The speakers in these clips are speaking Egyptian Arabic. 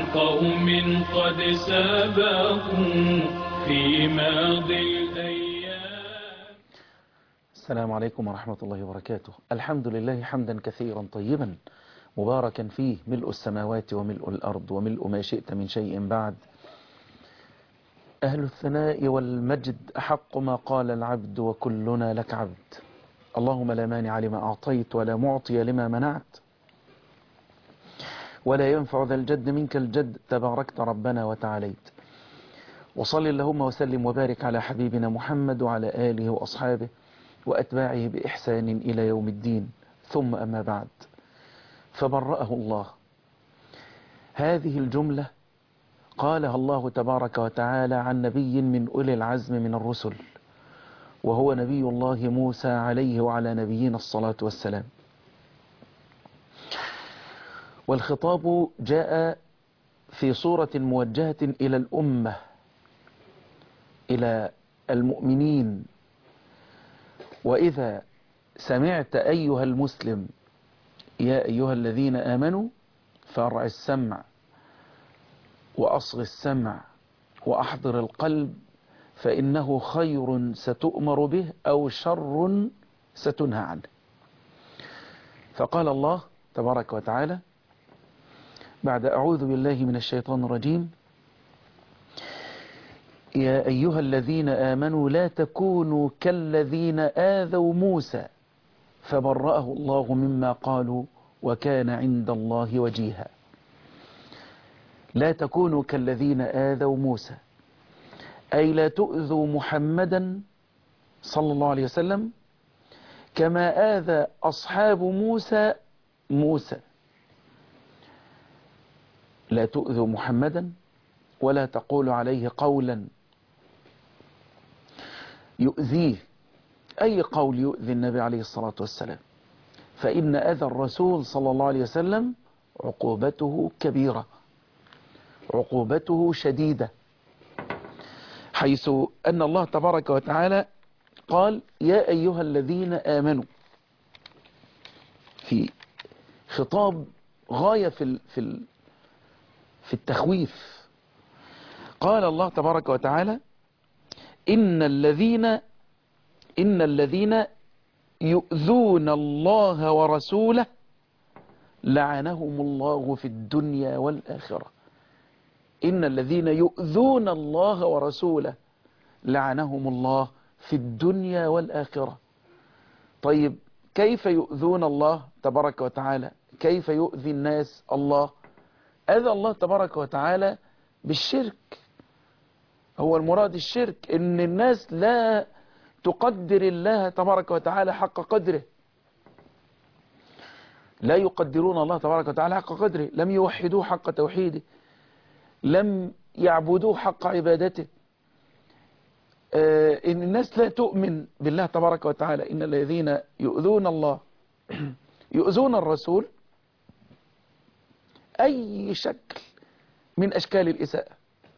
قوم قد سبقوا في ماضي الأيام السلام عليكم ورحمة الله وبركاته الحمد لله حمدا كثيرا طيبا مباركا فيه ملء السماوات وملء الأرض وملء ما شئت من شيء بعد أهل الثناء والمجد أحق ما قال العبد وكلنا لك عبد اللهم لا مانع لما أعطيت ولا معطي لما منعت ولا ينفع ذا الجد منك الجد تباركت ربنا وتعاليت وصل اللهم وسلم وبارك على حبيبنا محمد وعلى آله وأصحابه وأتباعه بإحسان إلى يوم الدين ثم أما بعد فبرأه الله هذه الجملة قالها الله تبارك وتعالى عن نبي من أولي العزم من الرسل وهو نبي الله موسى عليه وعلى نبينا الصلاة والسلام والخطاب جاء في صورة موجهة إلى الأمة إلى المؤمنين وإذا سمعت أيها المسلم يا أيها الذين آمنوا فارع السمع وأصغ السمع وأحضر القلب فإنه خير ستؤمر به أو شر ستنهى عنه فقال الله تبارك وتعالى بعد أعوذ بالله من الشيطان الرجيم يا أيها الذين آمنوا لا تكونوا كالذين آذوا موسى فبرأه الله مما قالوا وكان عند الله وجيها لا تكونوا كالذين آذوا موسى أي لا تؤذوا محمدا صلى الله عليه وسلم كما آذى أصحاب موسى موسى لا تؤذوا محمدا ولا تقولوا عليه قولا يؤذيه أي قول يؤذي النبي عليه الصلاة والسلام فإن أذى الرسول صلى الله عليه وسلم عقوبته كبيرة عقوبته شديدة حيث أن الله تبارك وتعالى قال يا أيها الذين آمنوا في خطاب غاية في ال في ال في التخويف قال الله تبارك وتعالى إن الذين إن الذين يؤذون الله ورسوله لعنهم الله في الدنيا والآخرة إن الذين يؤذون الله ورسوله لعنهم الله في الدنيا والآخرة طيب كيف يؤذون الله تبارك وتعالى كيف يؤذي الناس الله أذى الله تبارك وتعالى بالشرك هو المراد الشرك إن الناس لا تقدر الله تبارك وتعالى حق قدره لا يقدرون الله تبارك وتعالى حق قدره لم يوحدوه حق توحيده لم يعبدوه حق عبادته آه إن الناس لا تؤمن بالله تبارك وتعالى إن الذين يؤذون الله يؤذون الرسول أي شكل من أشكال الإساءة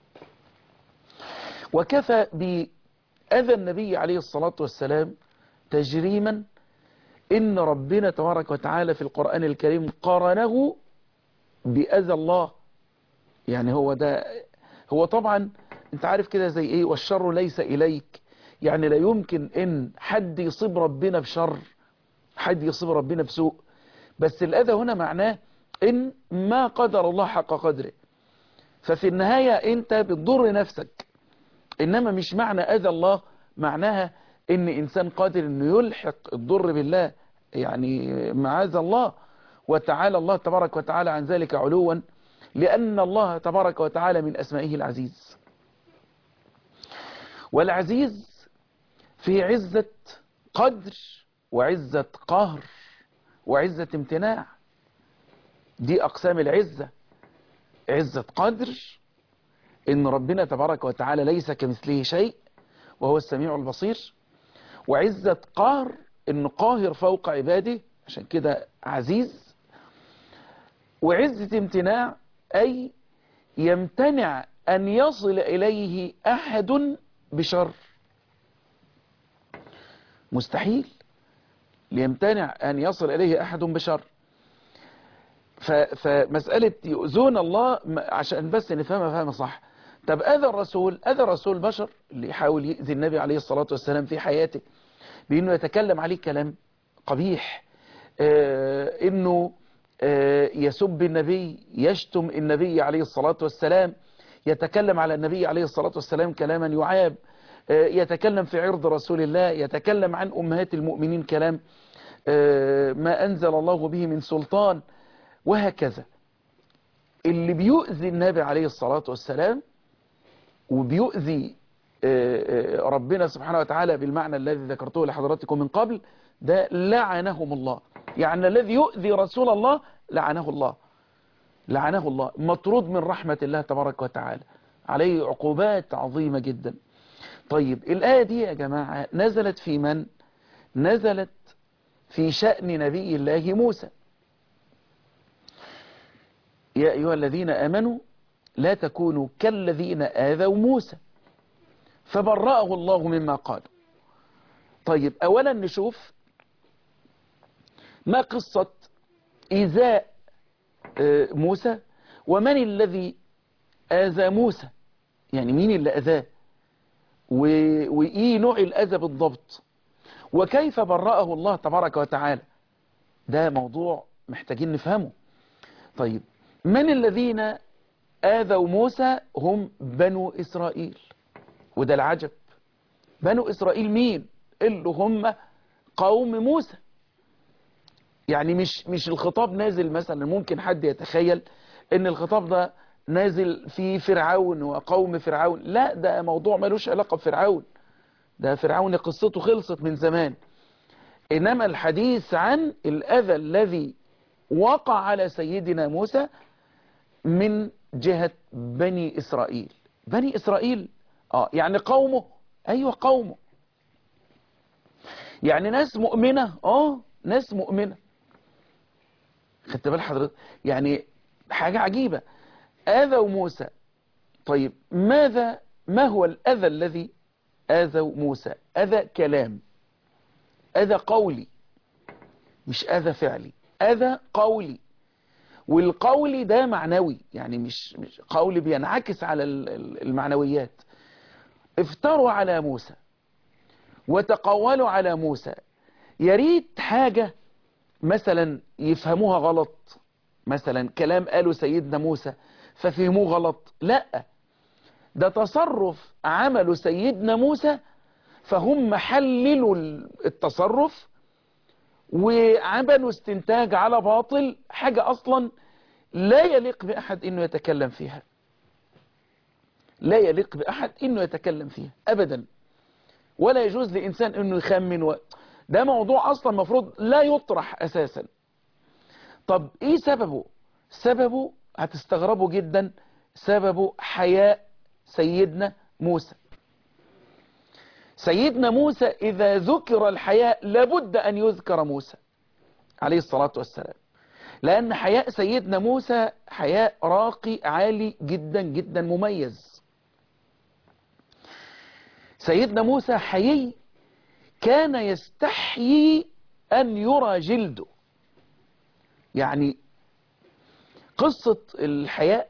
وكفى بأذى النبي عليه الصلاة والسلام تجريما إن ربنا تبارك وتعالى في القرآن الكريم قارنه بأذى الله يعني هو ده هو طبعا انت عارف كده زي ايه والشر ليس إليك يعني لا يمكن ان حد يصيب ربنا بشر حد يصيب ربنا بسوء بس الأذى هنا معناه ان ما قدر الله حق قدره ففي النهاية انت بتضر نفسك انما مش معنى اذى الله معناها ان انسان قادر انه يلحق الضر بالله يعني معاذ الله وتعالى الله تبارك وتعالى عن ذلك علوا لأن الله تبارك وتعالى من أسمائه العزيز والعزيز في عزة قدر وعزة قهر وعزة امتناع دي أقسام العزة عزة قدر إن ربنا تبارك وتعالى ليس كمثله شيء وهو السميع البصير وعزة قهر إنه قاهر فوق عباده عشان كده عزيز وعزة امتناع أي يمتنع أن يصل إليه أحد بشر مستحيل ليمتنع أن يصل إليه أحد بشر ف- فمسألة يؤذون الله م- عشان بس نفهمها فهمة صح طب أذى الرسول أذى الرسول بشر اللي يحاول يؤذي النبي عليه الصلاة والسلام في حياته بأنه يتكلم عليه كلام قبيح آه إنه آه يسب النبي يشتم النبي عليه الصلاة والسلام يتكلم على النبي عليه الصلاة والسلام كلاما يعاب آه يتكلم في عرض رسول الله يتكلم عن أمهات المؤمنين كلام آه ما أنزل الله به من سلطان وهكذا اللي بيؤذي النبي عليه الصلاة والسلام وبيؤذي آه، آه، ربنا سبحانه وتعالى بالمعنى الذي ذكرته لحضراتكم من قبل ده لعنهم الله يعني الذي يؤذي رسول الله لعنه الله لعنه الله مطرود من رحمة الله تبارك وتعالى عليه عقوبات عظيمة جدا طيب الآية دي يا جماعة نزلت في من نزلت في شأن نبي الله موسى يا أيها الذين آمنوا لا تكونوا كالذين آذوا موسى فبرأه الله مما قال طيب أولا نشوف ما قصة إيذاء آه، موسى ومن الذي آذى موسى يعني مين اللي أذاه و- وإيه نوع الأذى بالضبط وكيف برأه الله تبارك وتعالى ده موضوع محتاجين نفهمه طيب من الذين آذوا موسى هم بنو إسرائيل وده العجب بنو إسرائيل مين اللي هم قوم موسى يعني مش مش الخطاب نازل مثلا ممكن حد يتخيل ان الخطاب ده نازل في فرعون وقوم فرعون لا ده موضوع ملوش علاقة بفرعون ده فرعون قصته خلصت من زمان إنما الحديث عن الأذى الذي وقع على سيدنا موسى من جهة بني إسرائيل بني إسرائيل آه يعني قومه أيوة قومه يعني ناس مؤمنة آه ناس مؤمنة خدت بال حضرتك يعني حاجة عجيبة آذوا موسى طيب ماذا ما هو الأذى الذي آذوا موسى أذى كلام أذى قولي مش أذى فعلي أذى قولي والقول ده معنوي يعني مش, مش قول بينعكس على ال- ال- المعنويات افتروا على موسى وتقولوا على موسى يريد حاجة مثلا يفهموها غلط مثلا كلام قاله سيدنا موسى ففهموه غلط لا ده تصرف عمله سيدنا موسى فهم حللوا التصرف وعملوا استنتاج على باطل حاجة أصلا لا يليق بأحد إنه يتكلم فيها لا يليق بأحد إنه يتكلم فيها أبدا ولا يجوز لإنسان إنه يخمن و... ده موضوع أصلا مفروض لا يطرح أساسا طب إيه سببه سببه هتستغربوا جدا سببه حياء سيدنا موسى سيدنا موسى إذا ذكر الحياء لابد أن يذكر موسى عليه الصلاة والسلام لأن حياء سيدنا موسى حياء راقي عالي جدا جدا مميز سيدنا موسى حيي كان يستحيي أن يرى جلده يعني قصة الحياء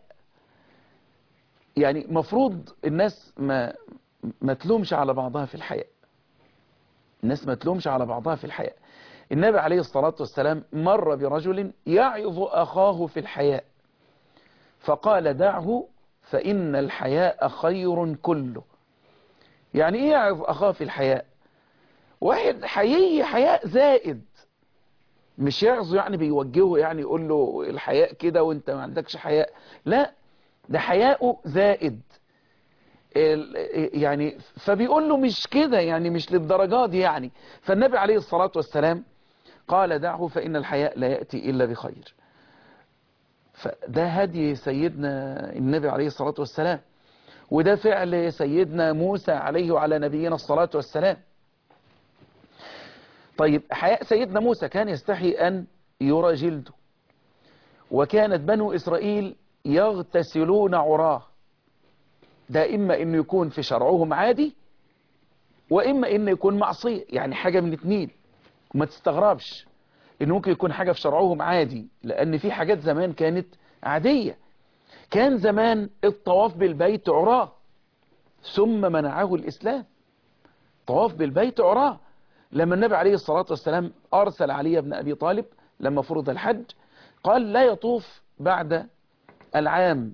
يعني مفروض الناس ما ما تلومش على بعضها في الحياء الناس ما تلومش على بعضها في الحياء النبي عليه الصلاة والسلام مر برجل يعظ أخاه في الحياء فقال دعه فإن الحياء خير كله يعني إيه يعظ أخاه في الحياء واحد حيي حياء زائد مش يعظه يعني بيوجهه يعني يقول له الحياء كده وانت ما عندكش حياء لا ده حياءه زائد ال- يعني فبيقول له مش كده يعني مش للدرجات دي يعني فالنبي عليه الصلاة والسلام قال دعه فإن الحياء لا يأتي إلا بخير فده هدي سيدنا النبي عليه الصلاة والسلام وده فعل سيدنا موسى عليه وعلى نبينا الصلاة والسلام طيب حياء سيدنا موسى كان يستحي أن يرى جلده وكانت بنو إسرائيل يغتسلون عراه ده إما إنه يكون في شرعهم عادي وإما إنه يكون معصية يعني حاجة من اتنين وما تستغربش ان ممكن يكون حاجة في شرعهم عادي لان في حاجات زمان كانت عادية كان زمان الطواف بالبيت عراه ثم منعه الاسلام طواف بالبيت عراه لما النبي عليه الصلاة والسلام ارسل علي بن ابي طالب لما فرض الحج قال لا يطوف بعد العام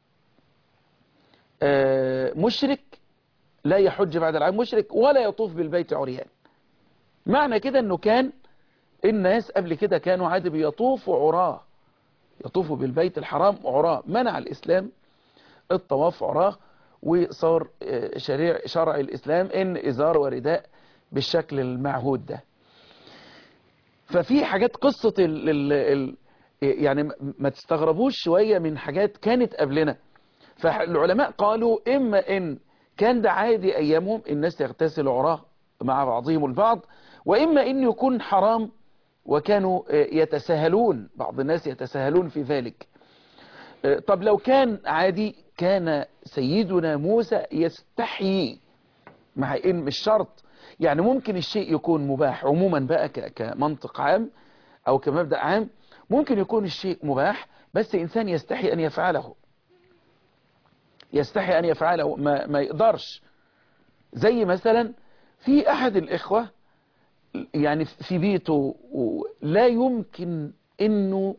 مشرك لا يحج بعد العام مشرك ولا يطوف بالبيت عريان معنى كده انه كان الناس قبل كده كانوا عادي بيطوفوا عراه يطوفوا بالبيت الحرام عراه منع الاسلام الطواف عراه وصار شريع شرع الاسلام ان ازار ورداء بالشكل المعهود ده ففي حاجات قصة ال ال ال يعني ما تستغربوش شوية من حاجات كانت قبلنا فالعلماء قالوا إما إن كان ده عادي أيامهم الناس يغتسل عراه مع بعضهم البعض وإما إن يكون حرام وكانوا يتساهلون بعض الناس يتساهلون في ذلك طب لو كان عادي كان سيدنا موسى يستحيي مع إن مش شرط يعني ممكن الشيء يكون مباح عموما بقى كمنطق عام أو كمبدأ عام ممكن يكون الشيء مباح بس إنسان يستحي أن يفعله يستحي أن يفعله ما, ما يقدرش زي مثلا في أحد الإخوة يعني في بيته لا يمكن أنه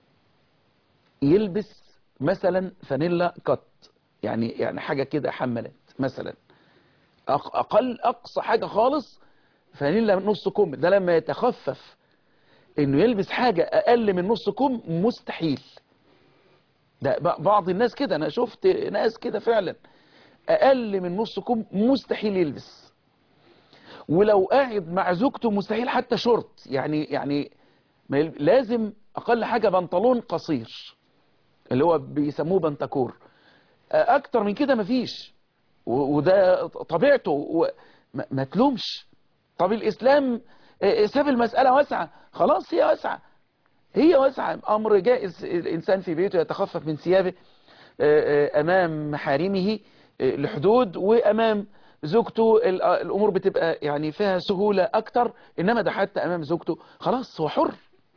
يلبس مثلا فانيلا قط يعني يعني حاجة كده حملت مثلا أقل أقصى حاجة خالص فانيلا من نص كم ده لما يتخفف انه يلبس حاجة اقل من نص كم مستحيل ده بعض الناس كده انا شفت ناس كده فعلا اقل من نص كم مستحيل يلبس ولو قاعد مع زوجته مستحيل حتى شورت يعني يعني لازم اقل حاجة بنطلون قصير اللي هو بيسموه بنتكور اكتر من كده مفيش وده طبيعته ما تلومش طب الاسلام ساب المسألة واسعة خلاص هي واسعة هي واسعة أمر جائز الإنسان في بيته يتخفف من ثيابه أمام محارمه لحدود وأمام زوجته الأمور بتبقى يعني فيها سهولة أكتر إنما ده حتى أمام زوجته خلاص هو حر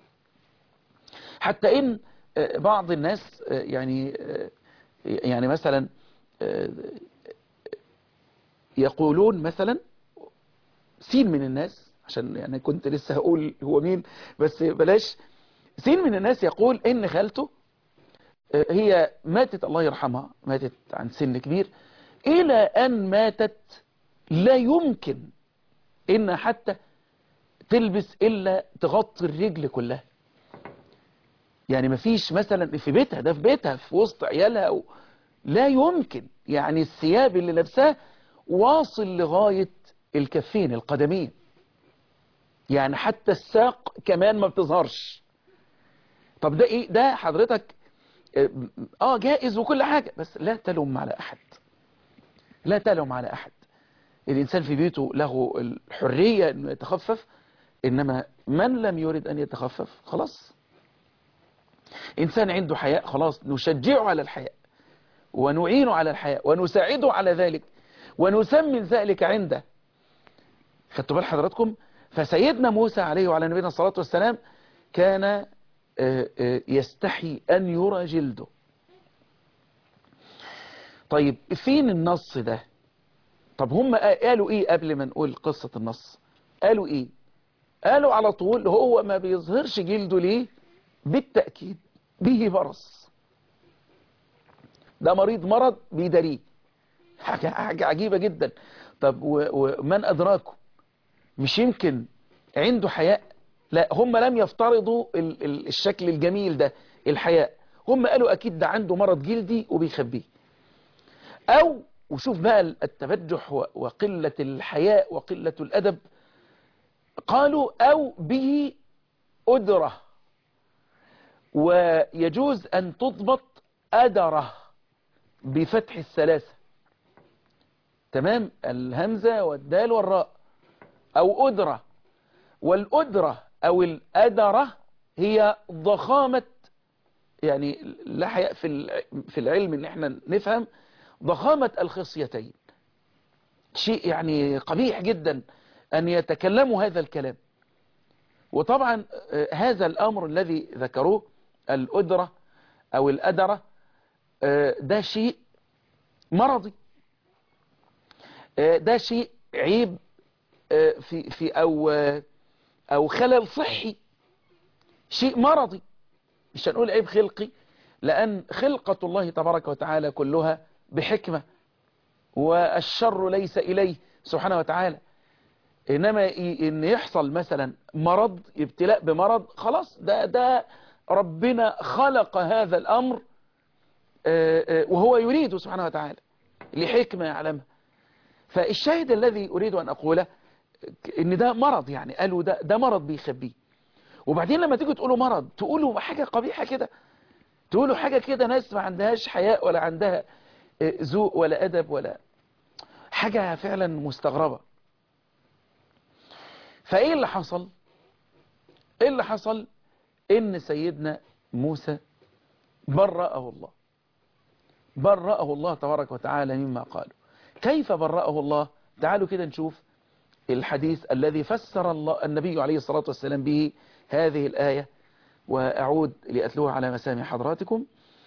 حتى إن بعض الناس يعني يعني مثلا يقولون مثلا سين من الناس عشان يعني كنت لسه هقول هو مين بس بلاش سين من الناس يقول ان خالته هي ماتت الله يرحمها ماتت عن سن كبير الى ان ماتت لا يمكن ان حتى تلبس الا تغطي الرجل كلها يعني مفيش مثلا في بيتها ده في بيتها في وسط عيالها و... لا يمكن يعني الثياب اللي لابساه واصل لغاية الكفين القدمين يعني حتى الساق كمان ما بتظهرش طب ده ايه ده حضرتك اه جائز وكل حاجة بس لا تلوم على احد لا تلوم على احد الانسان في بيته له الحرية انه يتخفف انما من لم يريد ان يتخفف خلاص انسان عنده حياء خلاص نشجعه على الحياء ونعينه على الحياء ونساعده على ذلك ونسمن ذلك عنده خدتوا بال حضراتكم فسيدنا موسى عليه وعلى نبينا الصلاة والسلام كان يستحي أن يرى جلده طيب فين النص ده طب هم قالوا ايه قبل ما نقول قصة النص قالوا ايه قالوا على طول هو ما بيظهرش جلده ليه بالتأكيد به برص ده مريض مرض بيداريه حاجة, حاجة عجيبة جدا طب ومن أدراكم مش يمكن عنده حياء لا هم لم يفترضوا ال ال الشكل الجميل ده الحياء هم قالوا أكيد ده عنده مرض جلدي وبيخبيه أو وشوف بقى التبجح وقلة الحياء وقلة الأدب قالوا أو به أدرة ويجوز أن تضبط أدرة بفتح الثلاثة تمام الهمزة والدال والراء أو أدرة والأدرة أو الأدرة هي ضخامة يعني لا حياء في في العلم ان احنا نفهم ضخامة الخصيتين شيء يعني قبيح جدا أن يتكلموا هذا الكلام وطبعا هذا الأمر الذي ذكروه الأدرة أو الأدرة ده شيء مرضي ده شيء عيب في في أو أو خلل صحي شيء مرضي مش هنقول عيب خلقي لأن خلقة الله تبارك وتعالى كلها بحكمة والشر ليس إليه سبحانه وتعالى إنما إن يحصل مثلا مرض ابتلاء بمرض خلاص ده ده ربنا خلق هذا الأمر وهو يريده سبحانه وتعالى لحكمة يعلمها فالشاهد الذي أريد أن أقوله إن ده مرض يعني قالوا ده, ده مرض بيخبيه وبعدين لما تيجي تقولوا مرض تقولوا حاجة قبيحة كده تقولوا حاجة كده ناس ما عندهاش حياء ولا عندها ذوق ولا أدب ولا حاجة فعلا مستغربة فإيه اللي حصل إيه اللي حصل إن سيدنا موسى برأه الله برأه الله تبارك وتعالى مما قالوا كيف برأه الله تعالوا كده نشوف الحديث الذي فسر الله النبي عليه الصلاة والسلام به هذه الآية وأعود لأتلوها على مسامع حضراتكم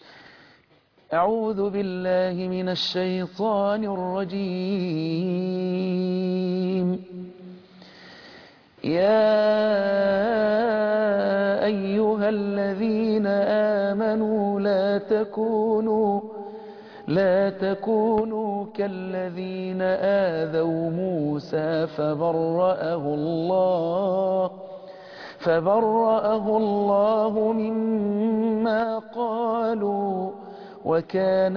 أعوذ بالله من الشيطان الرجيم يا أيها الذين آمنوا لا تكونوا لا تكونوا كالذين آذوا موسى فبرأه الله فبرأه الله مما قالوا وكان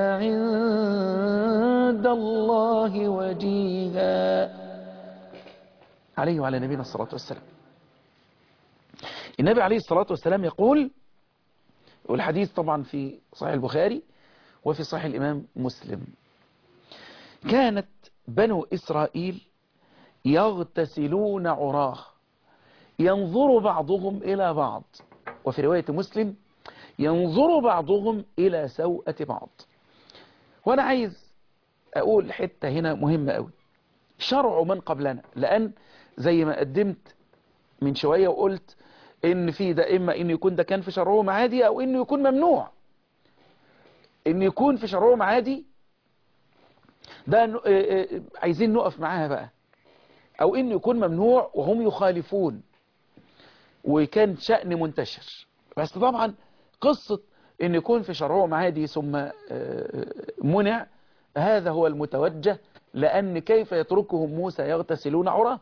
عند الله وجيها عليه وعلى نبينا الصلاة والسلام النبي عليه الصلاة والسلام يقول والحديث طبعا في صحيح البخاري وفي صحيح الإمام مسلم كانت بنو إسرائيل يغتسلون عراه ينظر بعضهم إلى بعض وفي رواية مسلم ينظر بعضهم إلى سوءة بعض وأنا عايز أقول حتة هنا مهمة أوي شرع من قبلنا لأن زي ما قدمت من شوية وقلت إن في ده إما إن يكون ده كان في شرعهم عادي أو إنه يكون ممنوع إن يكون في شرعهم عادي ده عايزين نقف معاها بقى أو إنه يكون ممنوع وهم يخالفون وكان شأن منتشر بس طبعا قصة ان يكون في شرعهم عادي ثم منع هذا هو المتوجه لأن كيف يتركهم موسى يغتسلون عراه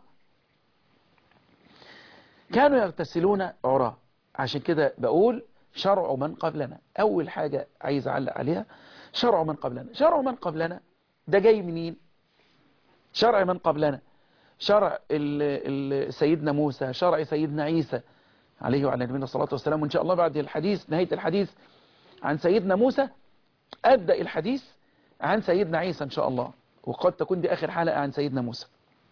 كانوا يغتسلون عراه عشان كده بقول شرع من قبلنا أول حاجة عايز أعلق عليها شرع من قبلنا شرع من قبلنا ده جاي منين شرع من قبلنا شرع ال ال سيدنا موسى شرع سيدنا عيسى عليه وعلى نبينا الصلاة والسلام وإن شاء الله بعد الحديث نهاية الحديث عن سيدنا موسى أبدأ الحديث عن سيدنا عيسى إن شاء الله وقد تكون دي آخر حلقة عن سيدنا موسى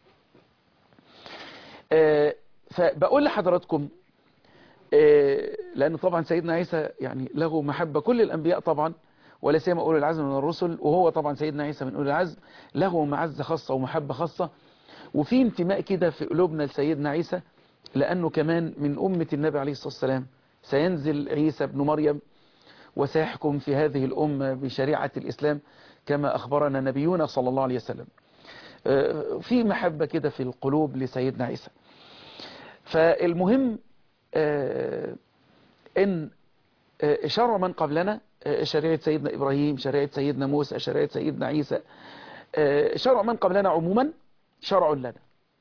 آه فبقول لحضراتكم آه لأن طبعا سيدنا عيسى يعني له محبة كل الأنبياء طبعا ولا سيما أولي العزم من الرسل وهو طبعا سيدنا عيسى من أولي العزم له معزة خاصة ومحبة خاصة وفي انتماء كده في قلوبنا لسيدنا عيسى لأنه كمان من أمة النبي عليه الصلاة والسلام سينزل عيسى بن مريم وسيحكم في هذه الأمة بشريعة الإسلام كما أخبرنا نبينا صلى الله عليه وسلم في محبة كده في القلوب لسيدنا عيسى فالمهم إن شرع من قبلنا شريعة سيدنا إبراهيم شريعة سيدنا موسى شريعة سيدنا عيسى شرع من قبلنا عموما شرع لنا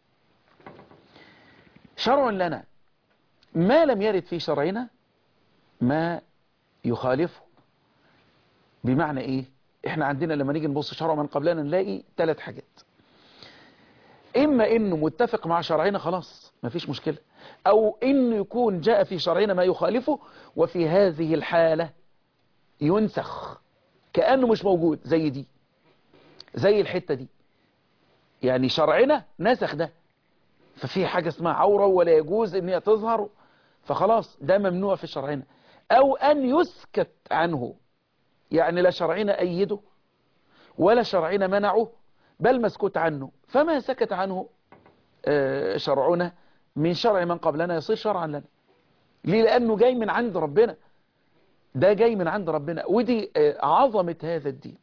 شرع لنا ما لم يرد في شرعنا ما يخالفه بمعنى ايه احنا عندنا لما نيجي نبص شرع من قبلنا نلاقي ثلاث حاجات اما انه متفق مع شرعنا خلاص ما فيش مشكلة او انه يكون جاء في شرعنا ما يخالفه وفي هذه الحالة ينسخ كأنه مش موجود زي دي زي الحتة دي يعني شرعنا نسخ ده ففي حاجة اسمها عورة ولا يجوز ان هي تظهر فخلاص ده ممنوع في شرعنا او ان يسكت عنه يعني لا شرعنا ايده ولا شرعنا منعه بل مسكوت عنه فما سكت عنه شرعنا من شرع من قبلنا يصير شرعا لنا ليه لأنه جاي من عند ربنا ده جاي من عند ربنا ودي عظمة هذا الدين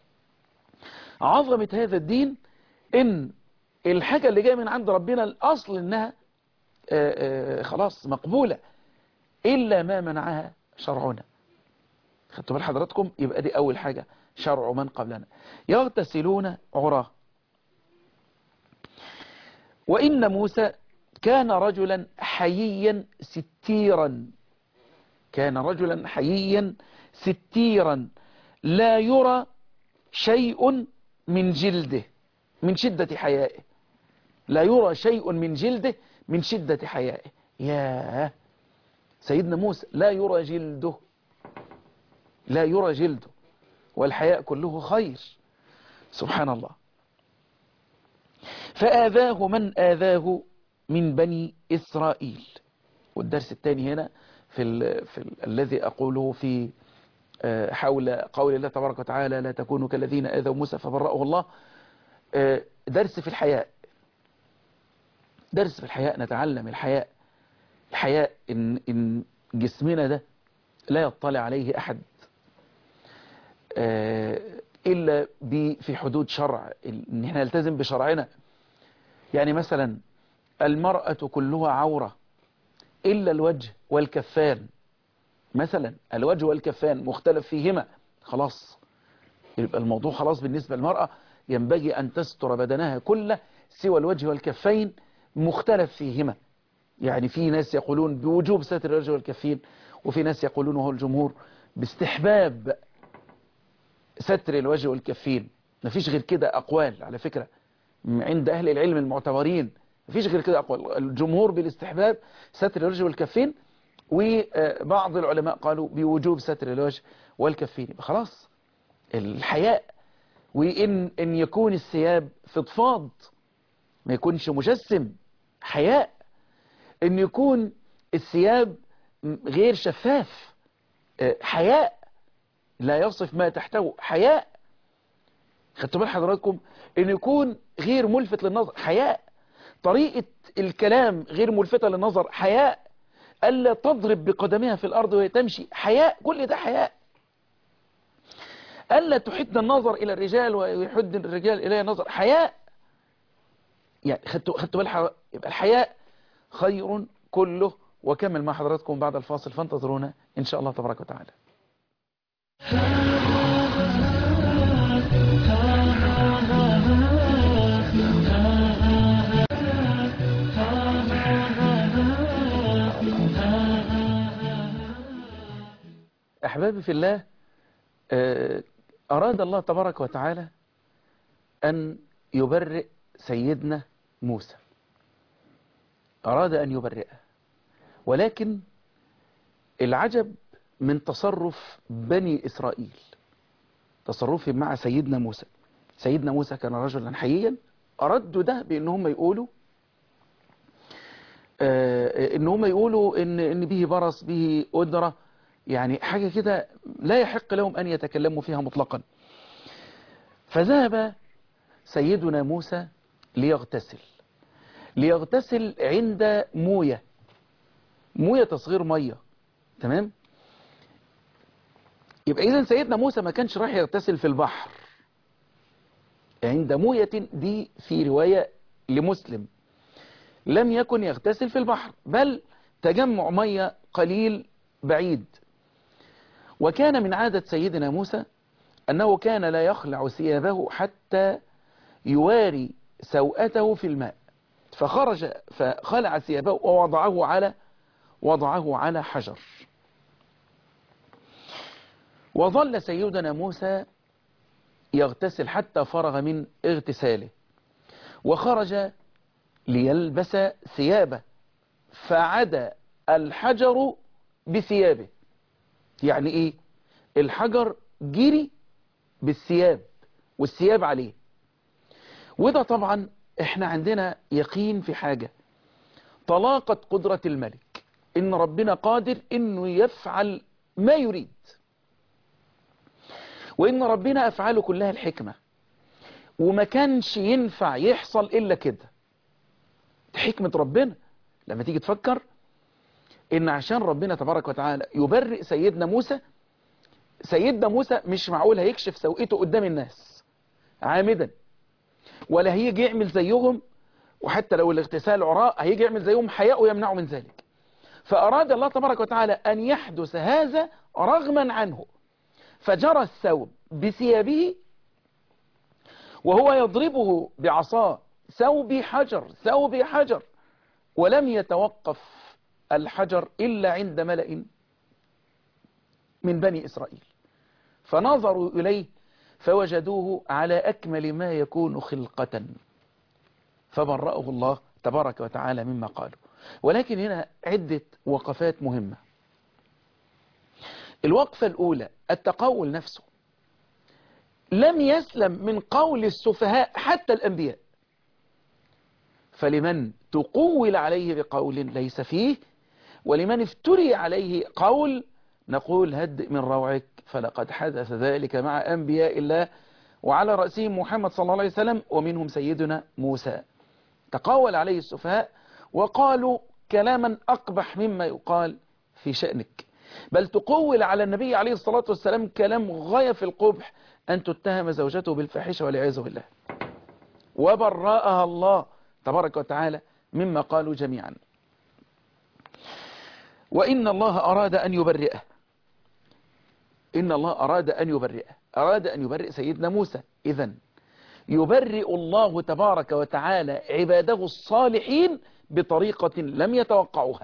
عظمة هذا الدين ان الحاجة اللي جاية من عند ربنا الأصل انها خلاص مقبولة إلا ما منعها شرعنا خدتوا بال حضراتكم يبقى دي أول حاجة شرع من قبلنا يغتسلون عراه وإن موسى كان رجلا حييا ستيرا كان رجلا حييا ستيرا لا يرى شيء من جلده من شدة حيائه لا يرى شيء من جلده من شدة حيائه يا سيدنا موسى لا يرى جلده لا يرى جلده والحياء كله خير سبحان الله فآذاه من آذاه من بني إسرائيل والدرس الثاني هنا في, ال في ال الذي أقوله في حول قول الله تبارك وتعالى لا تكونوا كالذين آذوا موسى فبرأه الله درس في الحياء درس في الحياء نتعلم الحياء الحياء إن, إن جسمنا ده لا يطلع عليه أحد إلا في حدود شرع إن احنا نلتزم بشرعنا يعني مثلا المرأة كلها عورة إلا الوجه والكفان مثلا الوجه والكفان مختلف فيهما خلاص يبقى الموضوع خلاص بالنسبة للمرأة ينبغي أن تستر بدنها كله سوى الوجه والكفين مختلف فيهما يعني في ناس يقولون بوجوب ستر الوجه والكفين وفي ناس يقولون وهو الجمهور باستحباب ستر الوجه والكفين مفيش غير كده أقوال على فكرة عند أهل العلم المعتبرين مفيش غير كده أقوال الجمهور بالاستحباب ستر الوجه والكفين وبعض العلماء قالوا بوجوب ستر الوجه والكفين خلاص الحياء وإن إن يكون الثياب فضفاض ما يكونش مجسم حياء إن يكون الثياب غير شفاف حياء لا يصف ما تحته حياء خدتوا بال حضراتكم إن يكون غير ملفت للنظر حياء طريقة الكلام غير ملفتة للنظر حياء ألا تضرب بقدمها في الأرض وهي تمشي حياء كل ده حياء ألا تحد النظر إلى الرجال ويحد الرجال إليه النظر حياء يعني خدتوا خدتوا بالحر... يبقى الحياء خير كله وكمل مع حضراتكم بعد الفاصل فانتظرونا إن شاء الله تبارك وتعالى أحبابي في الله أراد الله تبارك وتعالى أن يبرئ سيدنا موسى أراد أن يبرئه ولكن العجب من تصرف بني إسرائيل تصرفهم مع سيدنا موسى سيدنا موسى كان رجلا حييا أردوا ده بأن هم يقولوا آه ان هم يقولوا ان ان به برص به قدره يعني حاجه كده لا يحق لهم ان يتكلموا فيها مطلقا فذهب سيدنا موسى ليغتسل ليغتسل عند مويه مويه تصغير ميه تمام يبقى اذا سيدنا موسى ما كانش رايح يغتسل في البحر عند مويه دي في روايه لمسلم لم يكن يغتسل في البحر بل تجمع مية قليل بعيد وكان من عادة سيدنا موسى أنه كان لا يخلع ثيابه حتى يواري سوءته في الماء فخرج فخلع ثيابه ووضعه على وضعه على حجر وظل سيدنا موسى يغتسل حتى فرغ من اغتساله وخرج ليلبس ثيابه فعدا الحجر بثيابه يعني ايه الحجر جري بالثياب والثياب عليه وده طبعا احنا عندنا يقين في حاجة طلاقة قدرة الملك ان ربنا قادر انه يفعل ما يريد وان ربنا افعاله كلها الحكمة وما كانش ينفع يحصل الا كده حكمة ربنا لما تيجي تفكر ان عشان ربنا تبارك وتعالى يبرئ سيدنا موسى سيدنا موسى مش معقول هيكشف سوءته قدام الناس عامدا ولا هيجي يعمل زيهم وحتى لو الاغتسال عراء هيجي يعمل زيهم حياء يمنعه من ذلك فأراد الله تبارك وتعالى أن يحدث هذا رغما عنه فجرى الثوب بثيابه وهو يضربه بعصاه ثوب حجر ثوب حجر ولم يتوقف الحجر إلا عند ملأ من بني إسرائيل فنظروا إليه فوجدوه على أكمل ما يكون خلقة فبرأه الله تبارك وتعالى مما قالوا ولكن هنا عدة وقفات مهمة الوقفة الأولى التقول نفسه لم يسلم من قول السفهاء حتى الأنبياء فلمن تقول عليه بقول ليس فيه ولمن افتري عليه قول نقول هدئ من روعك فلقد حدث ذلك مع أنبياء الله وعلى رأسهم محمد صلى الله عليه وسلم ومنهم سيدنا موسى تقاول عليه السفهاء وقالوا كلاما أقبح مما يقال في شأنك بل تقول على النبي عليه الصلاة والسلام كلام غاية في القبح أن تتهم زوجته بالفاحشة والعياذ بالله وبرأها الله تبارك وتعالى مما قالوا جميعا وإن الله أراد أن يبرئه إن الله أراد أن يبرئه أراد أن يبرئ سيدنا موسى إذا يبرئ الله تبارك وتعالى عباده الصالحين بطريقة لم يتوقعوها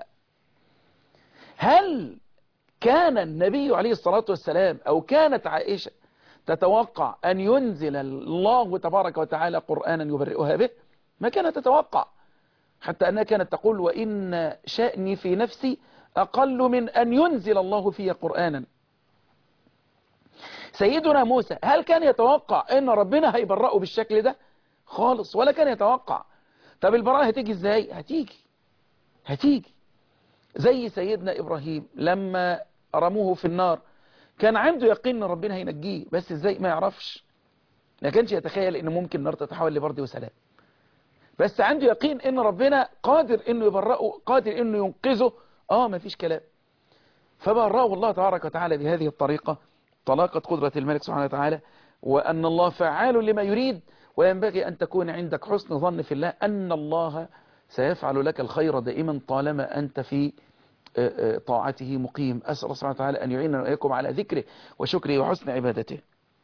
هل كان النبي عليه الصلاة والسلام أو كانت عائشة تتوقع أن ينزل الله تبارك وتعالى قرآنا يبرئها به ما كانت تتوقع حتى أنها كانت تقول وإن شأني في نفسي أقل من أن ينزل الله في قرآنا سيدنا موسى هل كان يتوقع أن ربنا هيبرأه بالشكل ده خالص ولا كان يتوقع طب البراءة هتيجي ازاي هتيجي هتيجي زي سيدنا إبراهيم لما رموه في النار كان عنده يقين ان ربنا هينجيه بس ازاي ما يعرفش ما كانش يتخيل ان ممكن النار تتحول لبرد وسلام بس عنده يقين ان ربنا قادر انه يبرئه قادر انه ينقذه اه ما فيش كلام فبرأه الله تبارك وتعالى بهذه الطريقة طلاقة قدرة الملك سبحانه وتعالى وأن الله فعال لما يريد وينبغي أن تكون عندك حسن ظن في الله أن الله سيفعل لك الخير دائما طالما أنت في طاعته مقيم أسأل الله سبحانه وتعالى أن يعيننا وإياكم على ذكره وشكره وحسن عبادته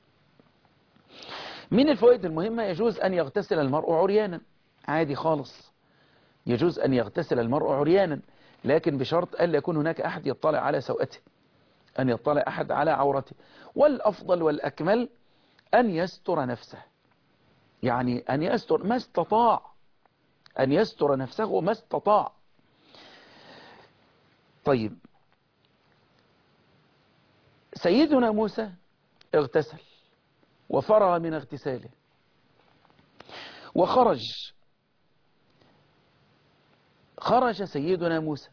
من الفوائد المهمة يجوز أن يغتسل المرء عريانا عادي خالص يجوز أن يغتسل المرء عريانا لكن بشرط أن لا يكون هناك أحد يطلع على سوءته أن يطلع أحد على عورته والأفضل والأكمل أن يستر نفسه يعني أن يستر ما استطاع أن يستر نفسه ما استطاع طيب سيدنا موسى اغتسل وفرغ من اغتساله وخرج خرج سيدنا موسى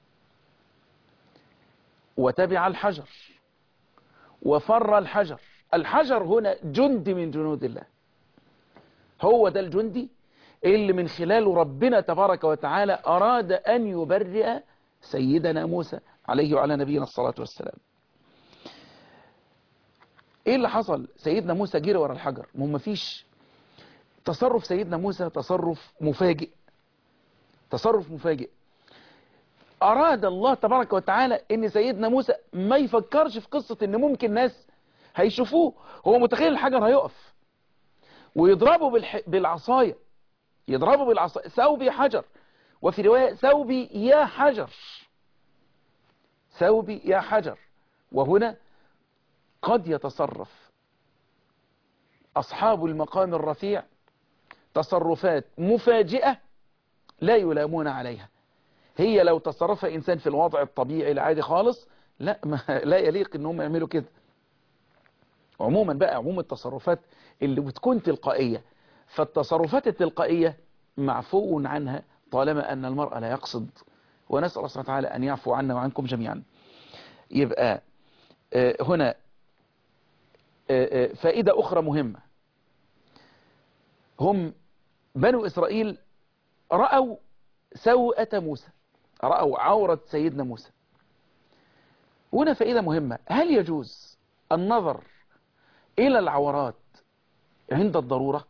وتبع الحجر وفر الحجر الحجر هنا جند من جنود الله هو ده الجندي اللي من خلاله ربنا تبارك وتعالى أراد أن يبرئ سيدنا موسى عليه وعلى نبينا الصلاة والسلام ايه اللي حصل سيدنا موسى جري ورا الحجر ما ما فيش تصرف سيدنا موسى تصرف مفاجئ تصرف مفاجئ اراد الله تبارك وتعالى ان سيدنا موسى ما يفكرش في قصة ان ممكن ناس هيشوفوه هو متخيل الحجر هيقف ويضربه بالح... بالعصاية يضربه بالعصاية ثوبي حجر وفي رواية ثوبي يا حجر ثوبي يا حجر وهنا قد يتصرف أصحاب المقام الرفيع تصرفات مفاجئة لا يلامون عليها هي لو تصرف إنسان في الوضع الطبيعي العادي خالص لا ما لا يليق إنهم يعملوا كده عموما بقى عموم التصرفات اللي بتكون تلقائية فالتصرفات التلقائية معفو عنها طالما أن المرأة لا يقصد ونسأل الله سبحانه وتعالى أن يعفو عنا وعنكم جميعا يبقى هنا فائدة أخرى مهمة هم بنو إسرائيل رأوا سوءة موسى رأوا عورة سيدنا موسى هنا فائدة مهمة هل يجوز النظر إلى العورات عند الضرورة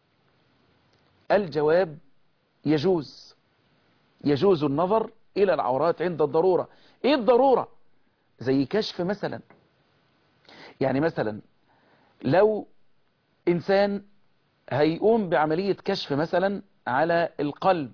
الجواب يجوز يجوز النظر إلى العورات عند الضرورة إيه الضرورة زي كشف مثلا يعني مثلا لو إنسان هيقوم بعملية كشف مثلا على القلب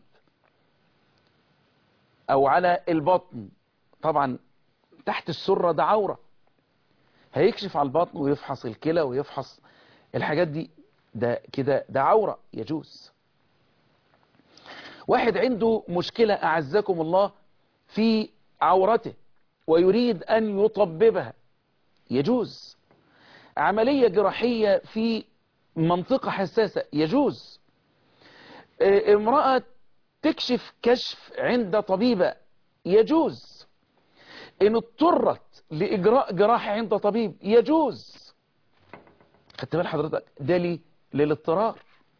أو على البطن طبعا تحت السرة ده عورة هيكشف على البطن ويفحص الكلى ويفحص الحاجات دي ده كده ده عورة يجوز واحد عنده مشكلة أعزكم الله في عورته ويريد أن يطببها يجوز عملية جراحية في منطقة حساسة يجوز امرأة تكشف كشف عند طبيبة يجوز ان اضطرت لإجراء جراحة عند طبيب يجوز خدت بال حضرتك ده ليه للاضطرار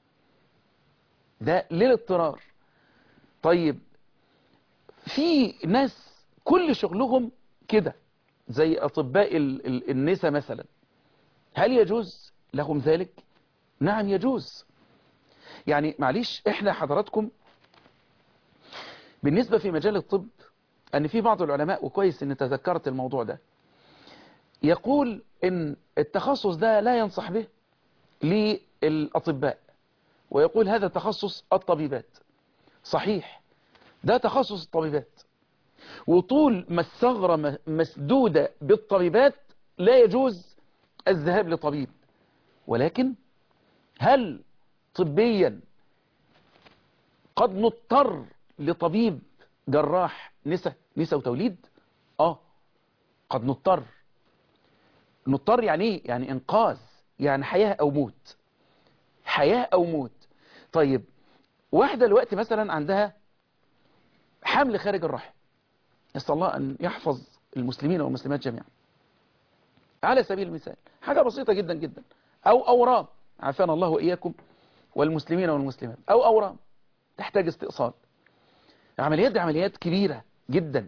ده للاضطرار طيب في ناس كل شغلهم كده زي أطباء النساء مثلا هل يجوز لهم ذلك نعم يجوز يعني معليش احنا حضراتكم بالنسبة في مجال الطب ان في بعض العلماء وكويس ان تذكرت الموضوع ده يقول ان التخصص ده لا ينصح به للأطباء ويقول هذا تخصص الطبيبات صحيح ده تخصص الطبيبات وطول ما الثغرة مسدودة بالطبيبات لا يجوز الذهاب لطبيب ولكن هل طبيا قد نضطر لطبيب جراح نساء نساء وتوليد اه قد نضطر نضطر يعني ايه يعني انقاذ يعني حياة او موت حياة او موت طيب واحدة الوقت مثلا عندها حمل خارج الرحم نسأل الله ان يحفظ المسلمين والمسلمات جميعا على سبيل المثال حاجة بسيطة جدا جدا او اورام عافانا الله واياكم والمسلمين والمسلمات او اورام تحتاج استئصال العمليات دي عمليات كبيرة جدا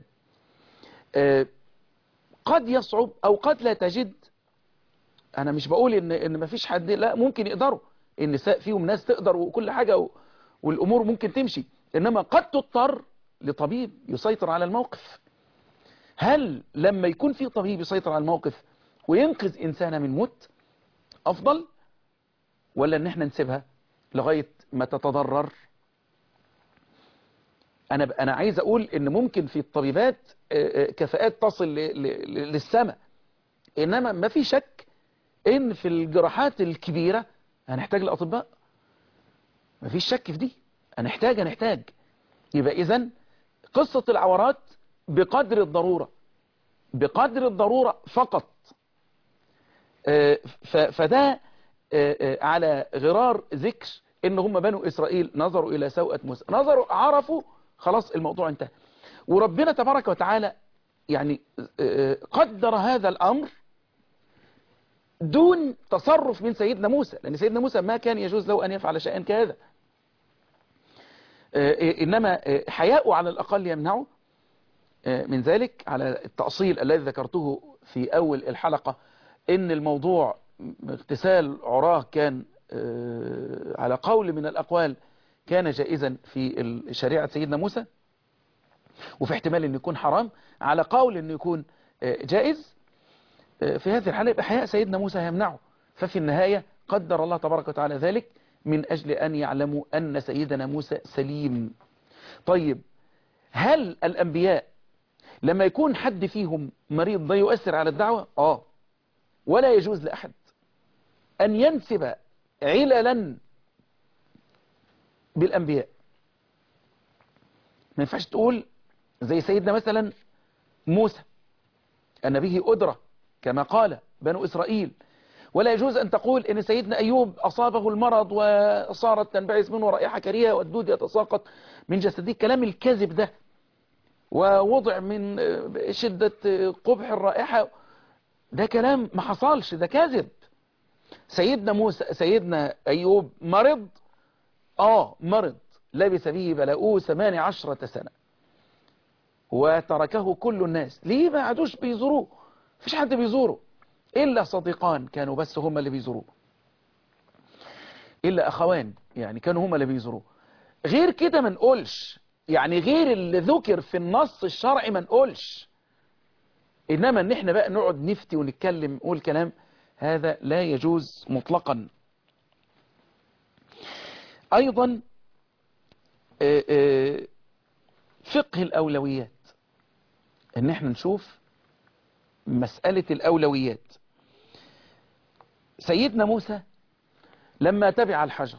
قد يصعب او قد لا تجد انا مش بقول ان ان مفيش حد لا ممكن يقدروا النساء فيهم ناس تقدر وكل حاجة والامور ممكن تمشي انما قد تضطر لطبيب يسيطر على الموقف هل لما يكون في طبيب يسيطر على الموقف وينقذ انسانة من موت افضل ولا ان احنا نسيبها لغاية ما تتضرر انا انا عايز اقول ان ممكن في الطبيبات كفاءات تصل للسماء انما ما في شك ان في الجراحات الكبيرة هنحتاج لاطباء ما فيش شك في دي هنحتاج هنحتاج يبقى اذا قصة العورات بقدر الضرورة بقدر الضرورة فقط فده على غرار ذكر ان هم بنو اسرائيل نظروا الى سوءة موسى نظروا عرفوا خلاص الموضوع انتهى وربنا تبارك وتعالى يعني قدر هذا الامر دون تصرف من سيدنا موسى لان سيدنا موسى ما كان يجوز له ان يفعل شيئا كهذا انما حياءه على الاقل يمنعه من ذلك على التأصيل الذي ذكرته في اول الحلقة ان الموضوع اغتسال عراه كان على قول من الأقوال كان جائزا في شريعة سيدنا موسى وفي احتمال أن يكون حرام على قول أنه يكون جائز في هذه الحالة يبقى حياء سيدنا موسى يمنعه ففي النهاية قدر الله تبارك وتعالى ذلك من أجل أن يعلموا أن سيدنا موسى سليم طيب هل الأنبياء لما يكون حد فيهم مريض ده يؤثر على الدعوة آه ولا يجوز لأحد أن ينسب عللا بالأنبياء ما ينفعش تقول زي سيدنا مثلا موسى أن به أدرة كما قال بنو إسرائيل ولا يجوز أن تقول إن سيدنا أيوب أصابه المرض وصارت تنبعث منه رائحة كريهة والدود يتساقط من جسده كلام الكذب ده ووضع من شدة قبح الرائحة ده كلام ما حصلش ده كذب سيدنا موسى سيدنا أيوب مرض آه مرض لبث به بلاؤه ثمان عشرة سنة وتركه كل الناس ليه ما عادوش بيزوروه مفيش حد بيزوره إلا صديقان كانوا بس هم اللي بيزوروه إلا أخوان يعني كانوا هم اللي بيزوروه غير كده ما نقولش يعني غير اللي ذكر في النص الشرعي ما نقولش إنما إن إحنا بقى نقعد نفتي ونتكلم نقول كلام هذا لا يجوز مطلقا أيضا آه، آه، فقه الأولويات إن إحنا نشوف مسألة الأولويات سيدنا موسى لما تبع الحجر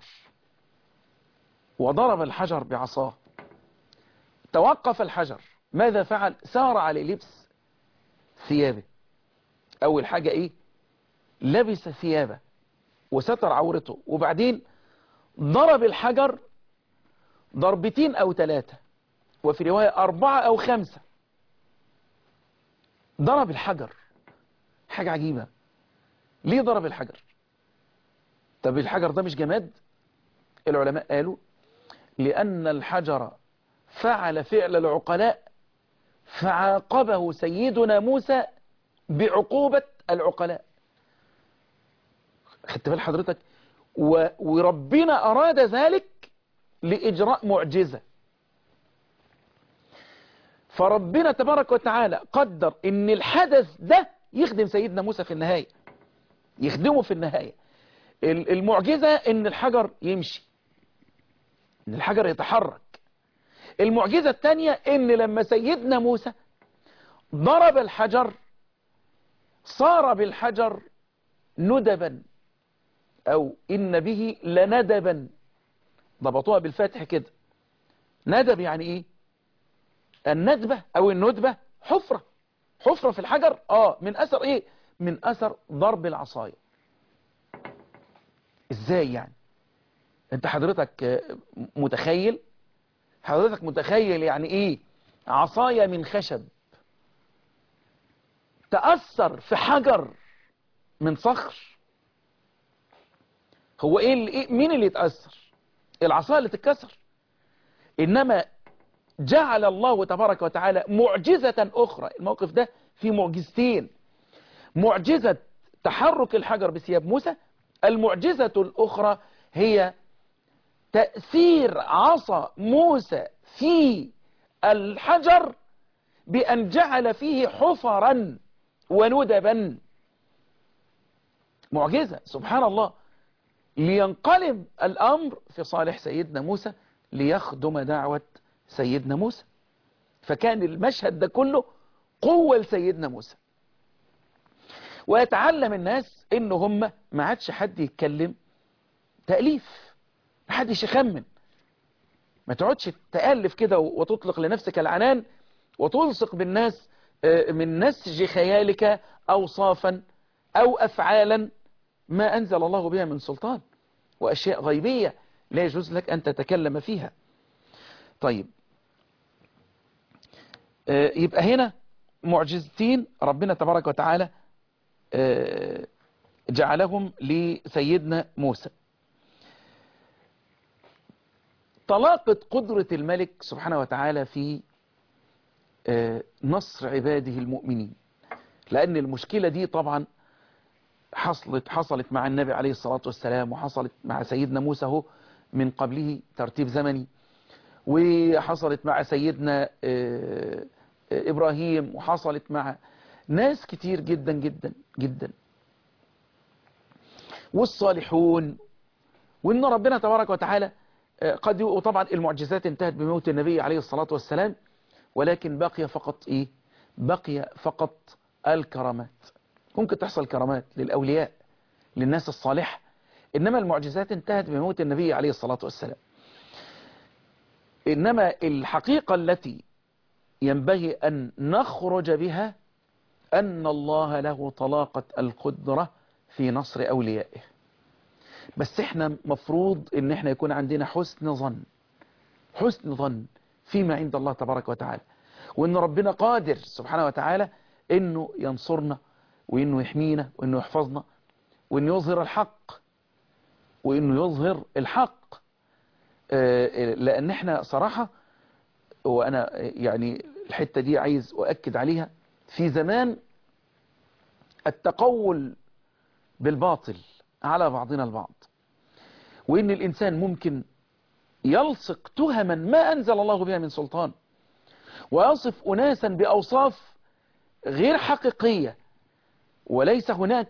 وضرب الحجر بعصاه توقف الحجر ماذا فعل سار على لبس ثيابه أول حاجة إيه لبس ثيابه وستر عورته وبعدين ضرب الحجر ضربتين أو ثلاثة وفي رواية أربعة أو خمسة ضرب الحجر حاجة عجيبة ليه ضرب الحجر طب الحجر ده مش جماد العلماء قالوا لأن الحجر فعل فعل العقلاء فعاقبه سيدنا موسى بعقوبة العقلاء خدت بال حضرتك و... وربنا أراد ذلك لإجراء معجزة فربنا تبارك وتعالى قدر ان الحدث ده يخدم سيدنا موسى في النهاية يخدمه في النهاية ال- المعجزة ان الحجر يمشي ان الحجر يتحرك المعجزة الثانية ان لما سيدنا موسى ضرب الحجر صار بالحجر ندبا او ان به لندبا ضبطوها بالفتح كده ندب يعني ايه الندبة او الندبة حفرة حفرة في الحجر اه من اثر ايه من اثر ضرب العصاية ازاي يعني انت حضرتك آه، متخيل حضرتك متخيل يعني ايه عصاية من خشب تأثر في حجر من صخر هو ايه, اللي إيه مين اللي يتأثر العصاية اللي تتكسر انما جعل الله تبارك وتعالى معجزة أخرى الموقف ده فيه معجزتين معجزة تحرك الحجر بثياب موسى المعجزة الأخرى هي تأثير عصا موسى في الحجر بأن جعل فيه حفرا وندبا معجزة سبحان الله لينقلب الأمر في صالح سيدنا موسى ليخدم دعوة سيدنا موسى فكان المشهد ده كله قوة لسيدنا موسى ويتعلم الناس ان هم ما عادش حد يتكلم تأليف ما حدش يخمن ما تقعدش تألف كده وتطلق لنفسك العنان وتلصق بالناس آه، من نسج خيالك أوصافا أو أفعالا ما أنزل الله بها من سلطان وأشياء غيبية لا يجوز لك أن تتكلم فيها طيب آه، يبقى هنا معجزتين ربنا تبارك وتعالى آه، جعلهم لسيدنا موسى طلاقة قدرة الملك سبحانه وتعالى في آه، نصر عباده المؤمنين لأن المشكلة دي طبعا حصلت حصلت مع النبي عليه الصلاة والسلام وحصلت مع سيدنا موسى هو من قبله ترتيب زمني وحصلت مع سيدنا آه، آه، إبراهيم وحصلت مع ناس كتير جدا جدا جدا والصالحون وإن ربنا تبارك وتعالى آه، قد ي- وطبعا المعجزات انتهت بموت النبي عليه الصلاة والسلام ولكن بقي فقط إيه بقي فقط الكرامات ممكن تحصل كرامات للأولياء للناس الصالحة إنما المعجزات انتهت بموت النبي عليه الصلاة والسلام إنما الحقيقة التي ينبغي أن نخرج بها أن الله له طلاقة القدرة في نصر أوليائه بس احنا مفروض ان احنا يكون عندنا حسن ظن حسن ظن فيما عند الله تبارك وتعالى وان ربنا قادر سبحانه وتعالى انه ينصرنا وانه يحمينا وانه يحفظنا وانه يظهر الحق وانه يظهر الحق آه، لان احنا صراحة وانا يعني الحتة دي عايز أؤكد عليها في زمان التقول بالباطل على بعضنا البعض وإن الإنسان ممكن يلصق تهما ما أنزل الله بها من سلطان ويصف أناسا بأوصاف غير حقيقية وليس هناك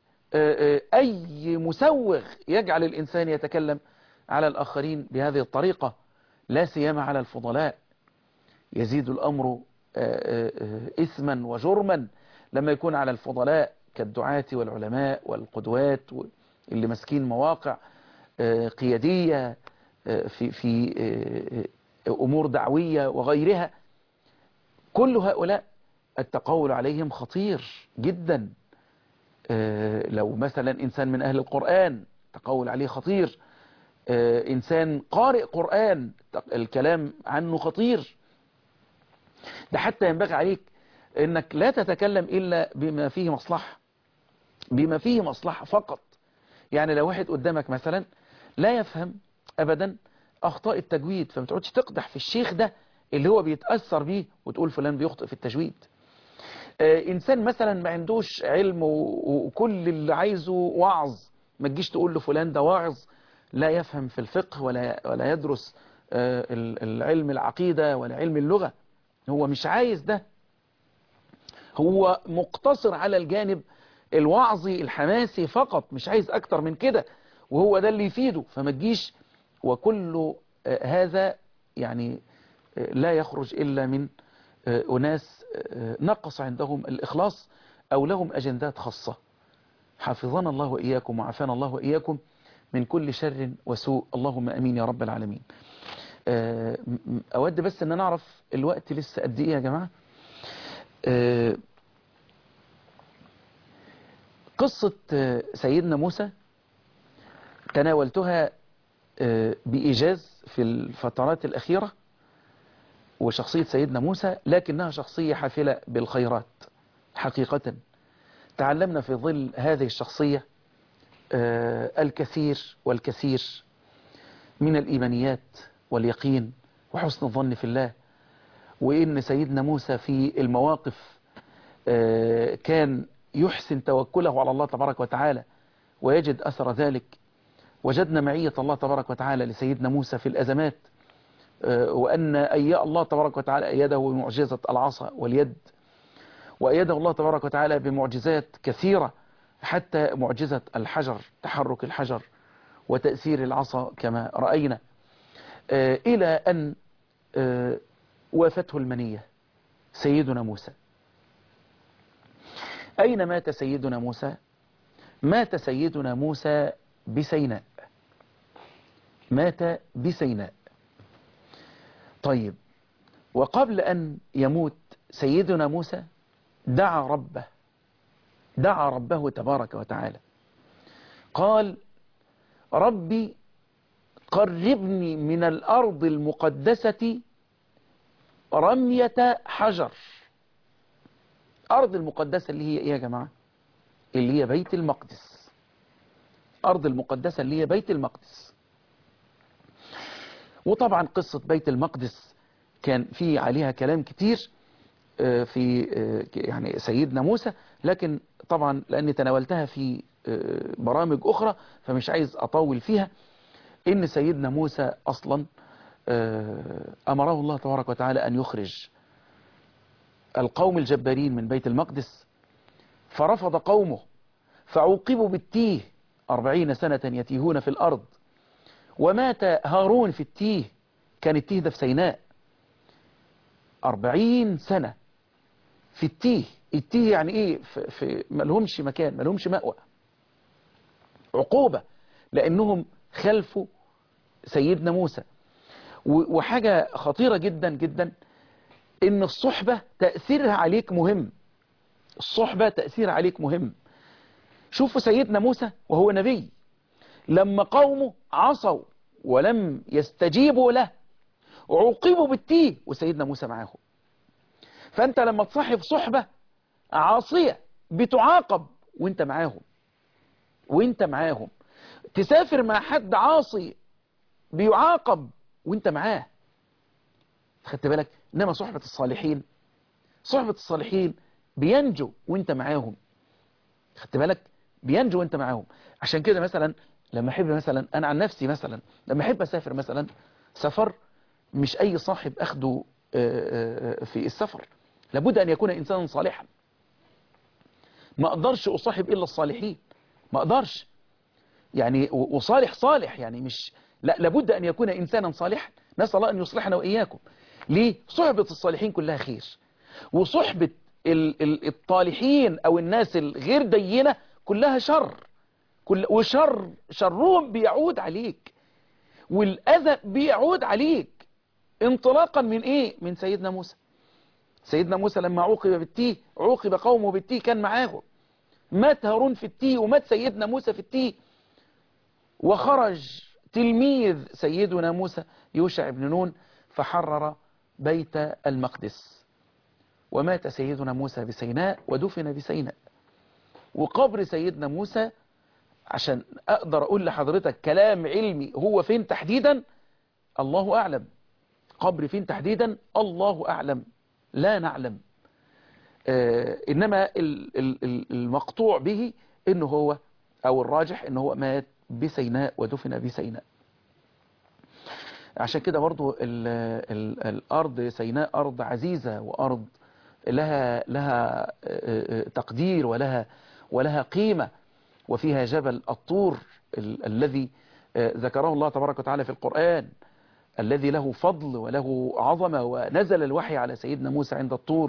أي مسوغ يجعل الإنسان يتكلم على الآخرين بهذه الطريقة لا سيما على الفضلاء يزيد الأمر إثما وجرما لما يكون على الفضلاء كالدعاة والعلماء والقدوات اللي ماسكين مواقع قيادية في في أمور دعوية وغيرها كل هؤلاء التقول عليهم خطير جدا لو مثلا إنسان من أهل القرآن تقول عليه خطير إنسان قارئ قرآن الكلام عنه خطير ده حتى ينبغي عليك انك لا تتكلم الا بما فيه مصلحة بما فيه مصلحة فقط يعني لو واحد قدامك مثلا لا يفهم ابدا اخطاء التجويد فما تقعدش تقدح في الشيخ ده اللي هو بيتأثر بيه وتقول فلان بيخطئ في التجويد آه انسان مثلا ما عندوش علم وكل اللي عايزه وعظ ما تجيش تقول له فلان ده واعظ لا يفهم في الفقه ولا ولا يدرس آه العلم العقيدة ولا علم اللغة هو مش عايز ده هو مقتصر على الجانب الوعظي الحماسي فقط مش عايز اكتر من كده وهو ده اللي يفيده فما تجيش وكل هذا يعني لا يخرج إلا من أناس نقص عندهم الإخلاص أو لهم أجندات خاصة حافظنا الله وإياكم وعافانا الله وإياكم من كل شر وسوء اللهم أمين يا رب العالمين أود بس أن نعرف الوقت لسه قد إيه يا جماعة قصة سيدنا موسى تناولتها بإيجاز في الفترات الأخيرة وشخصية سيدنا موسى لكنها شخصية حافلة بالخيرات حقيقة تعلمنا في ظل هذه الشخصية الكثير والكثير من الإيمانيات واليقين وحسن الظن في الله وإن سيدنا موسى في المواقف كان يحسن توكله على الله تبارك وتعالى ويجد أثر ذلك وجدنا معية الله تبارك وتعالى لسيدنا موسى في الأزمات وأن أياء الله تبارك وتعالى أيده بمعجزة العصا واليد وأيده الله تبارك وتعالى بمعجزات كثيرة حتى معجزة الحجر تحرك الحجر وتأثير العصا كما رأينا إلى أن وافته المنية سيدنا موسى أين مات سيدنا موسى مات سيدنا موسى بسيناء مات بسيناء طيب وقبل أن يموت سيدنا موسى دعا ربه دعا ربه تبارك وتعالى قال ربي قربني من الأرض المقدسة رمية حجر أرض المقدسة اللي هي إيه يا جماعة اللي هي بيت المقدس أرض المقدسة اللي هي بيت المقدس وطبعا قصة بيت المقدس كان في عليها كلام كتير في يعني سيدنا موسى لكن طبعا لأني تناولتها في برامج أخرى فمش عايز أطول فيها إن سيدنا موسى أصلا أمره الله تبارك وتعالى أن يخرج القوم الجبارين من بيت المقدس فرفض قومه فعوقبوا بالتيه أربعين سنة يتيهون في الأرض ومات هارون في التيه كان التيه ده في سيناء أربعين سنة في التيه التيه يعني ايه في, في ملهمش مكان ملهمش مأوى عقوبة لأنهم خلفوا سيدنا موسى وحاجة خطيرة جدا جدا ان الصحبة تأثيرها عليك مهم الصحبة تأثيرها عليك مهم شوفوا سيدنا موسى وهو نبي لما قومه عصوا ولم يستجيبوا له عوقبوا بالتيه وسيدنا موسى معاهم فانت لما تصاحب صحبة عاصية بتعاقب وانت معاهم وانت معاهم تسافر مع حد عاصي بيعاقب وانت معاه خدت بالك إنما صحبة الصالحين صحبة الصالحين بينجو وانت معاهم خدت بالك بينجو وانت معاهم عشان كده مثلا لما احب مثلا انا عن نفسي مثلا لما احب اسافر مثلا سفر مش اي صاحب اخده في السفر لابد ان يكون انسانا صالحا ما اقدرش اصاحب الا الصالحين ما اقدرش يعني وصالح صالح يعني مش لا لابد ان يكون انسانا صالحا نسال الله ان يصلحنا واياكم ليه صحبة الصالحين كلها خير وصحبة الطالحين او الناس الغير دينة كلها شر كل وشر شرهم بيعود عليك والاذى بيعود عليك انطلاقا من ايه من سيدنا موسى سيدنا موسى لما عوقب بالتيه عوقب قومه بالتيه كان معاهم مات هارون في التيه ومات سيدنا موسى في التيه وخرج تلميذ سيدنا موسى يوشع بن نون فحرر بيت المقدس ومات سيدنا موسى بسيناء ودفن بسيناء وقبر سيدنا موسى عشان اقدر اقول لحضرتك كلام علمي هو فين تحديدا الله اعلم قبر فين تحديدا الله اعلم لا نعلم آه انما المقطوع به انه هو او الراجح انه هو مات بسيناء ودفن بسيناء عشان كده برضو ال ال الارض سيناء ارض عزيزة وارض لها لها تقدير ولها ولها قيمة وفيها جبل الطور ال الذي ذكره الله تبارك وتعالى في القرآن الذي له فضل وله عظمة ونزل الوحي على سيدنا موسى عند الطور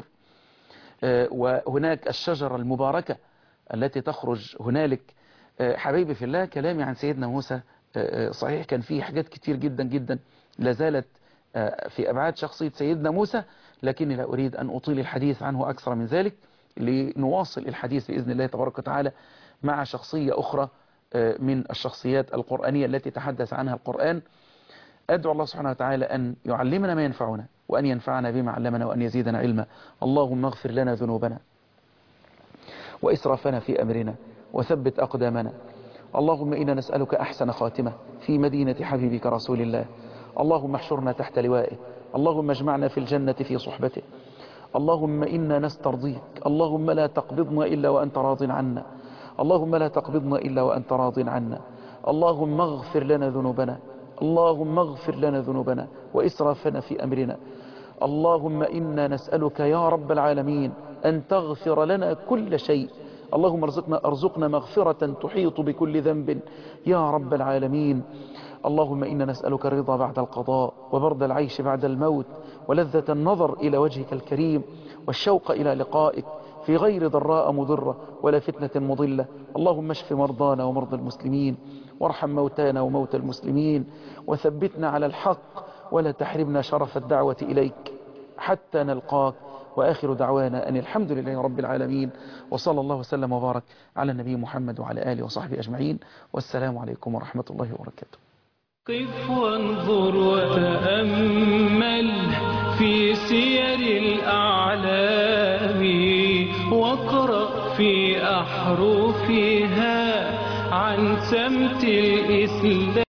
وهناك الشجرة المباركة التي تخرج هنالك حبيبي في الله كلامي عن سيدنا موسى صحيح كان فيه حاجات كتير جدا جدا لازالت في أبعاد شخصية سيدنا موسى لكني لا أريد أن أطيل الحديث عنه أكثر من ذلك لنواصل الحديث بإذن الله تبارك وتعالى مع شخصية أخرى من الشخصيات القرآنية التي تحدث عنها القرآن أدعو الله سبحانه وتعالى أن يعلمنا ما ينفعنا وأن ينفعنا بما علمنا وأن يزيدنا علما اللهم اغفر لنا ذنوبنا وإسرافنا في أمرنا وثبت أقدامنا اللهم إنا نسألك أحسن خاتمة في مدينة حبيبك رسول الله اللهم احشرنا تحت لوائه اللهم اجمعنا في الجنة في صحبته اللهم إنا نسترضيك اللهم لا تقبضنا إلا وأنت راض عنا اللهم لا تقبضنا إلا وأنت راض عنا اللهم اغفر لنا ذنوبنا اللهم اغفر لنا ذنوبنا وإسرافنا في أمرنا اللهم إنا نسألك يا رب العالمين أن تغفر لنا كل شيء اللهم ارزقنا, أرزقنا مغفرة تحيط بكل ذنب يا رب العالمين اللهم إنا نسألك الرضا بعد القضاء وبرد العيش بعد الموت ولذة النظر إلى وجهك الكريم والشوق إلى لقائك في غير ضراء مضرة ولا فتنة مضلة اللهم اشف مرضانا ومرضى المسلمين وارحم موتانا وموتى المسلمين وثبتنا على الحق ولا تحرمنا شرف الدعوة إليك حتى نلقاك وآخر دعوانا أن الحمد لله رب العالمين وصلى الله وسلم وبارك على النبي محمد وعلى آله وصحبه أجمعين والسلام عليكم ورحمة الله وبركاته قف وانظر وتأمل في سير الأعلام واقرأ في أحرفها عن سمت الإسلام